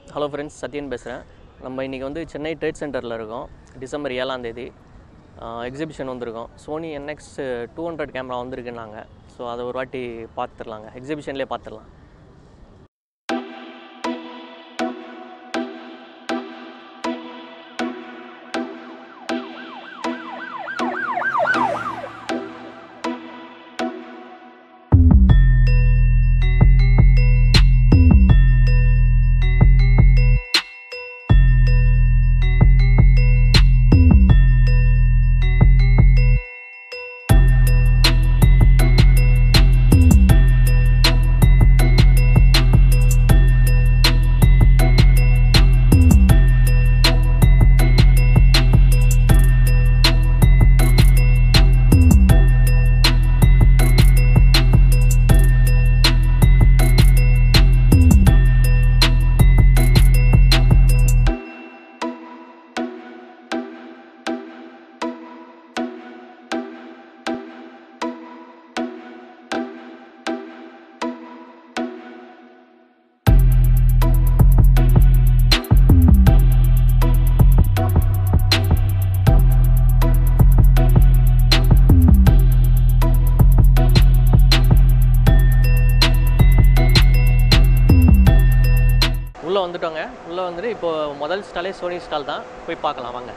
Hello friends Sathyan பேசுகிறேன் நம்ம இன்றைக்கி வந்து சென்னை ட்ரேட் சென்டரில் இருக்கோம் டிசம்பர் ஏழாம் தேதி எக்ஸிபிஷன் வந்திருக்கோம் Sony NX two hundred camera வந்திருக்குன்னாங்க ஸோ அதை ஒரு வாட்டி பார்த்துடலாங்க எக்ஸிபிஷன்லேயே பார்த்துடலாம் உள்ளே வந்துட்டோங்க உள்ளே வந்துட்டு இப்போ முதல் ஸ்டாலே சோனி ஸ்டால் தான் போய் பார்க்கலாம் வாங்க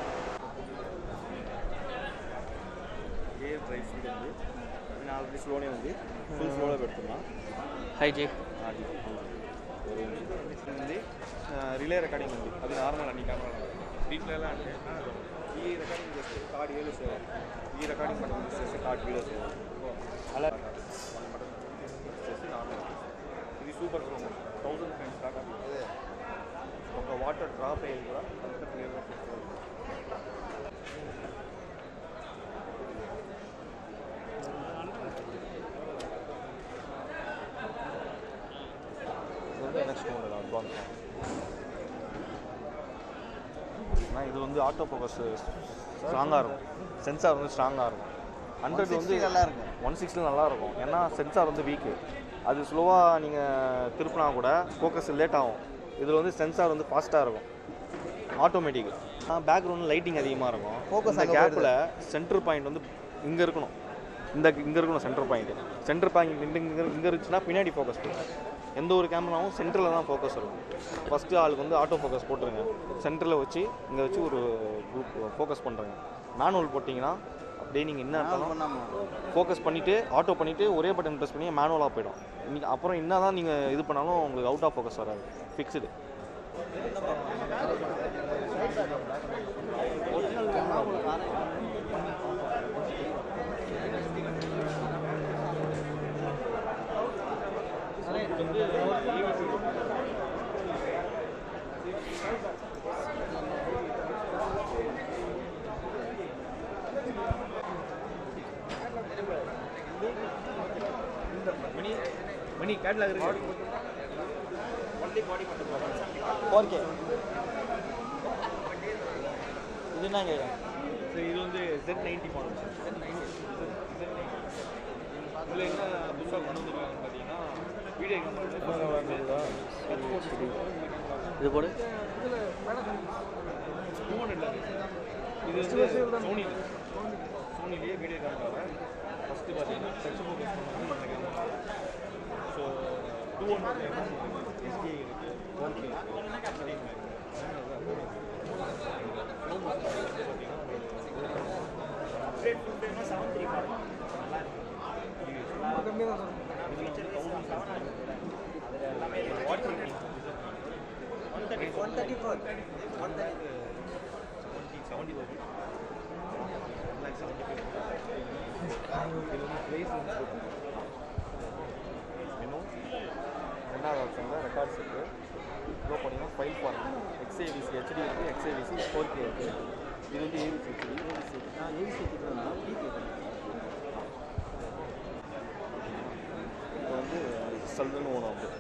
ఏ ప్రైస్ ఉంటుంది నాలుగు స్లోనే ఉంది ఫుల్ స్లోలో పెడుతున్నా ஹை ஜி అది ఉంది రిలే రికార్డింగ్ ఉంది అది నార్మల్ అన్ని కెమెరా దీంట్లో ఎలా అంటే ఈ రికార్డింగ్ చేస్తే కార్డ్ ఏలో సేవ్ అవుతుంది. ఈ రికార్డింగ్ బటన్ యూస్ చేస్తే కార్డ్ వీలో సేవ్ అవుతుంది. అలా వన్ బటన్ యూస్ చేసి నార్మల్ ఇది సూపర్ క్రోమ్ థౌసండ్ ఫ్రెండ్స్ దాకా ఇది. ఒక వాటర్ డ్రాప్ అయ్యేది కూడా అంత క్లియర్గా இது வந்து நெக்ஸ்ட் மாடல் அட்வான்ஸ் ஆனால் இது வந்து ஆட்டோ ஃபோக்கஸ் ஸ்ட்ராங்காக இருக்கும் சென்சார் வந்து ஸ்ட்ராங்காக இருக்கும் ஹண்ட்ரட் வந்து நல்லா இருக்கும் ஒன் சிக்ஸ்டில் நல்லா இருக்கும் ஏன்னா சென்சார் வந்து வீக்கு அது ஸ்லோவாக நீங்கள் திருப்பினா கூட ஃபோக்கஸ் லேட் ஆகும் இதில் வந்து சென்சார் வந்து ஃபாஸ்ட்டாக இருக்கும் ஆட்டோமேட்டிக் பேக்ரவுண்ட் லைட்டிங் அதிகமாக இருக்கும் ஃபோக்கஸ் அந்த கேப்பில் சென்டர் பாயிண்ட் வந்து இங்கே இருக்கணும் இந்த இங்கே இருக்கணும் சென்டர் பாயிண்ட் சென்டர் பாயிண்ட் இங்கே இங்கே இங்கே இருந்துச்சுன்னா பின்னாடி ஃபோக்கஸ் பண்ணும் எந்த ஒரு கேமராவும் சென்டரில் தான் ஃபோக்கஸ் இருக்கும் ஃபஸ்ட்டு ஆளுக்கு வந்து ஆட்டோ ஃபோக்கஸ் போட்டுருங்க சென்டரில் வச்சு இங்கே வச்சு ஒரு குரூப் ஃபோக்கஸ் பண்ணுறேங்க மேனுவல் போட்டிங்கன்னா அப்படியே நீங்கள் என்ன இருந்தாலும் ஃபோக்கஸ் பண்ணிவிட்டு ஆட்டோ பண்ணிவிட்டு ஒரே பட்டன் ப்ரெஸ் பண்ணி மேனுவலாக போயிடும் இன்னைக்கு அப்புறம் என்ன தான் நீங்கள் இது பண்ணாலும் உங்களுக்கு அவுட் ஆஃப் ஃபோக்கஸ் வராது ஃபிக்ஸ்டு மணி கேட்லாக் இருக்கு ஓகே இது என்ன கேட்குறேன் சார் இது வந்து Z ninety model sir Z ninety இதில் என்ன புதுசாக கொண்டு வந்துருக்காங்கன்னு பார்த்தீங்கன்னா வீடியோ இது போடு டூ ஹண்ட்ரட்ல இது வந்து சோனி சோனிலேயே வீடியோ கேமராவை ஃபஸ்ட்டு பார்த்தீங்கன்னா டச் ஃபோக்கஸ் பண்ணது இந்த camera so two hundred SD இருக்குது four K seventy thousand lakh seventy five இது வந்து ப்ரைஸ் இன்னும் ரெண்டாவது ஆப்ஷனில் ரெக்கார்ட்ஸ் இருக்குது ப்ரோ பண்ணிங்கன்னா ஃபைல் ஃபார்ம் எக்ஸ்ஏவிசி ஹெச்டி இருக்குது எக்ஸ்ஏவிசி ஃபோர் கே இருக்குது இது வந்து ஏவிசி ஹெச்டி ஏவிசி ஏவிசி இது வந்து சல்லுன்னு ஓணும் வந்து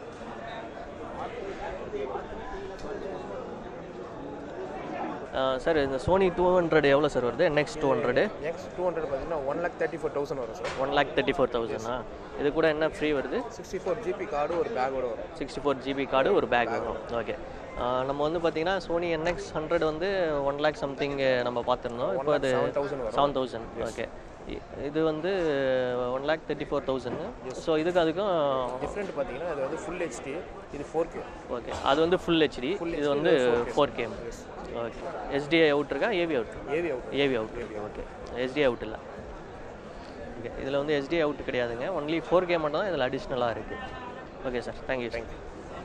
சார் இந்த சோனி டூ ஹண்ட்ரட் எவ்வளோ சார் வருது next two hundred next two hundred பார்த்தீங்கன்னா one lakh thirty four thousand வரும் sir one lakh thirty four தௌசண்டா இது கூட என்ன ஃப்ரீ வருது சிக்ஸ்டி ஃபோர் ஜிபி கார்டு ஒரு பேக்கோட வரும் சிக்ஸ்டி ஃபோர் ஜிபி கார்டு ஒரு பேக் வரும் ஓகே நம்ம வந்து பார்த்தீங்கன்னா சோனி என்எக்ஸ் ஹண்ட்ரட் வந்து ஒன் லேக் சம்திங் நம்ம பார்த்துருந்தோம் இப்போ அது செவன் தௌசண்ட் வரும் செவன் தௌசண்ட் ஓகே இது வந்து one lakh thirty four thousand so இதுக்கு அதுக்கும் டிஃப்ரெண்ட் பார்த்தீங்கன்னா இது வந்து ஃபுல் ஹெச்டி இது ஃபோர் கே ஓகே அது வந்து ஃபுல் ஹெச்டி இது வந்து four K okay SDI out இருக்கா AV out AV out AV out okay SD out இல்லை ஓகே இதில் வந்து எஸ்டி அவுட் கிடையாதுங்க ஒன்லி ஃபோர் கே மட்டும் தான் இதில் அடிஷ்னலாக இருக்குது ஓகே சார் தேங்க்யூ தேங்க்யூ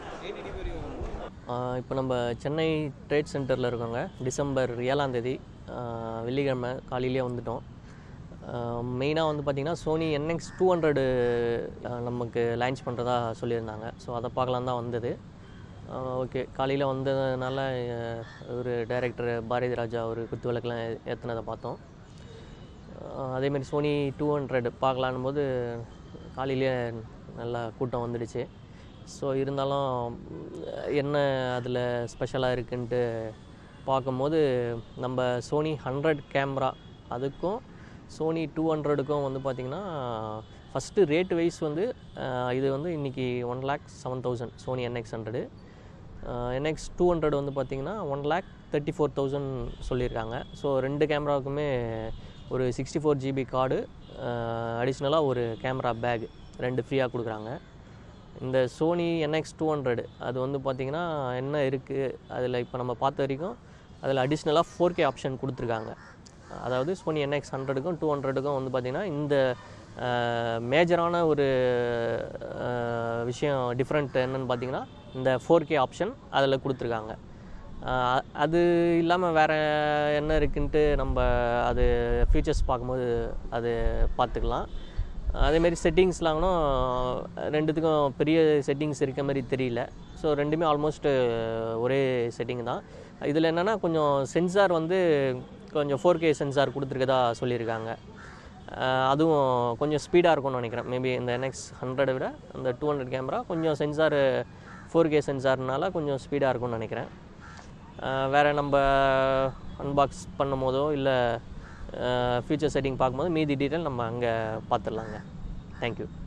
இப்போ நம்ம சென்னை ட்ரேட் சென்டரில் இருக்கோங்க டிசம்பர் ஏழாம் தேதி ஆஹ் வெள்ளிக்கிழமை காலையிலேயே வந்துட்டோம் மெயினாக வந்து பார்த்திங்கன்னா சோனி என்எக்ஸ் டூ ஹண்ட்ரடு நமக்கு லான்ச் பண்ணுறதா சொல்லியிருந்தாங்க ஸோ அதை பார்க்கலாம் தான் வந்தது ஓகே காலையில் வந்ததுனால அஹ், ஒரு டைரக்டர் பாரதி ராஜா ஒரு குத்து விளக்கெலாம் ஏற்றுனதை பார்த்தோம் அஹ் அதேமாரி சோனி டூ ஹண்ட்ரட் பார்க்கலான்னு போது காலையிலேயே நல்லா கூட்டம் வந்துடுச்சு ஸோ இருந்தாலும் உம், என்ன அதில் ஸ்பெஷலாக இருக்குன்ட்டு பார்க்கும்போது நம்ம சோனி ஹண்ட்ரட் கேமரா அதுக்கும் சோனி டூ ஹண்ட்ரடுக்கும் வந்து பார்த்திங்கன்னா ஃபஸ்ட்டு ரேட் வைஸ் வந்து அஹ், இது வந்து இன்றைக்கி one lakh seven thousand Sony NX hundred NX two hundred வந்து பார்த்திங்கன்னா one lakh thirty four thousand சொல்லியிருக்காங்க ஸோ ரெண்டு கேமராவுக்குமே ஒரு சிக்ஸ்டி ஃபோர் ஜிபி கார்டு அடிஷ்னலாக ஒரு கேமரா பேக் ரெண்டு ஃப்ரீயாக கொடுக்குறாங்க இந்த சோனி என்எக்ஸ் டூ ஹண்ட்ரட் அது வந்து பார்த்திங்கன்னா என்ன இருக்குது அதில் இப்போ நம்ம பார்த்த வரைக்கும் அதில் அடிஷ்னலாக ஃபோர் கே ஆப்ஷன் கொடுத்துருக்காங்க அதாவது சோனி என்எக்ஸ் ஹண்ட்ரடுக்கும் டூ ஹண்ட்ரடுக்கும் வந்து பார்த்திங்கன்னா இந்த மேஜரான ஒரு அஹ், விஷயம் டிஃப்ரெண்ட் என்னன்னு பார்த்தீங்கன்னா இந்த ஃபோர் கே ஆப்ஷன் அதில் கொடுத்துருக்காங்க அஹ், அது இல்லாமல் வேறு என்ன இருக்குன்ட்டு நம்ம அது ஃபீச்சர்ஸ் பார்க்கும்போது அது பார்த்துக்கலாம் அதேமாரி செட்டிங்ஸ்லாங்கனும் ரெண்டுத்துக்கும் பெரிய செட்டிங்ஸ் இருக்க மாதிரி தெரியல ஸோ ரெண்டுமே ஆல்மோஸ்ட் ஒரே செட்டிங் தான் இதில் என்னென்னா கொஞ்சம் சென்சார் வந்து கொஞ்சம் ஃபோர் கே சென்சார் கொடுத்துருக்கதா சொல்லியிருக்காங்க அஹ் அதுவும் கொஞ்சம் ஸ்பீடாக இருக்கும்னு நினைக்கிறேன் மேபி இந்த என்எக்ஸ் ஹண்ட்ரடை விட அந்த டூ ஹண்ட்ரட் கேமரா கொஞ்சம் சென்சார் ஃபோர் கே சென்சார்னால கொஞ்சம் ஸ்பீடாக இருக்கும்னு நினைக்கிறேன் அஹ் வேறு நம்ம அன்பாக்ஸ் பண்ணும் போதோ இல்லை ஃபியூச்சர் செட்டிங் பார்க்கும்போது மீதி டீட்டெயில் நம்ம அங்கே பார்த்துடலாங்க தேங்க்யூ